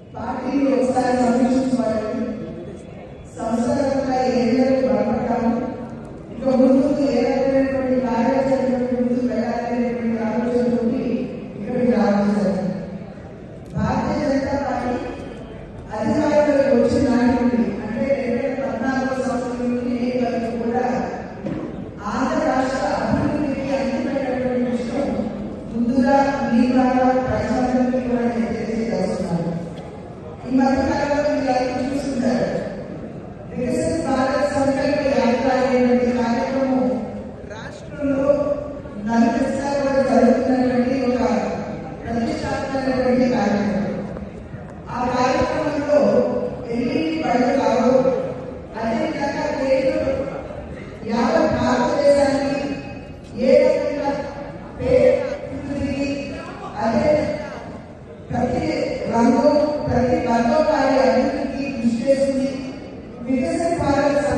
పార్టీని ఒకసారి సమీక్షించుకోవాలని సంస్థలంగా ఏరియాలు బలపడాలి ఇక ముందు ఏ రకమైనటువంటి కార్యాచరణకు ముందు వెళ్ళాలనేటువంటి ఆలోచనతోటి ఇక్కడికి రావడం జరిగింది భారతీయ జనతా పార్టీ అధికారంలోకి వచ్చిన నాటి నుండి అంటే రెండు వేల పద్నాలుగో సంవత్సరం నుండి నేటి వరకు కూడా ఆంధ్ర రాష్ట్ర అభివృద్ధికి అంతిమైనటువంటి విషయం ముందుగా మీ ద్వారా ప్రజలందరికీ కూడా నేను తెలియజేస్తున్నాను ఈ మధ్య కాలంలో మీరు అందరూ చూస్తుంటారు వికసిత్ భారత్ సంకల్ప యాత్ర అనేటువంటి కార్యక్రమం రాష్ట్రంలో నలుదిశగా కూడా జరుగుతున్నటువంటి ఒక ప్రతిష్టాత్మకమైనటువంటి కార్యక్రమం ఆ కార్యక్రమంలో ఎల్ఈడి బళ్ళు కావు అదేవిధంగా కేంద్రం యావత్ భారతదేశానికి ఏ రకంగా పేరు అభివృద్ధికి అదే ప్రతి రంగం ప్రతి వర్గం వారి అభివృద్ధికి కృషి చేస్తుంది వికసిత భారత్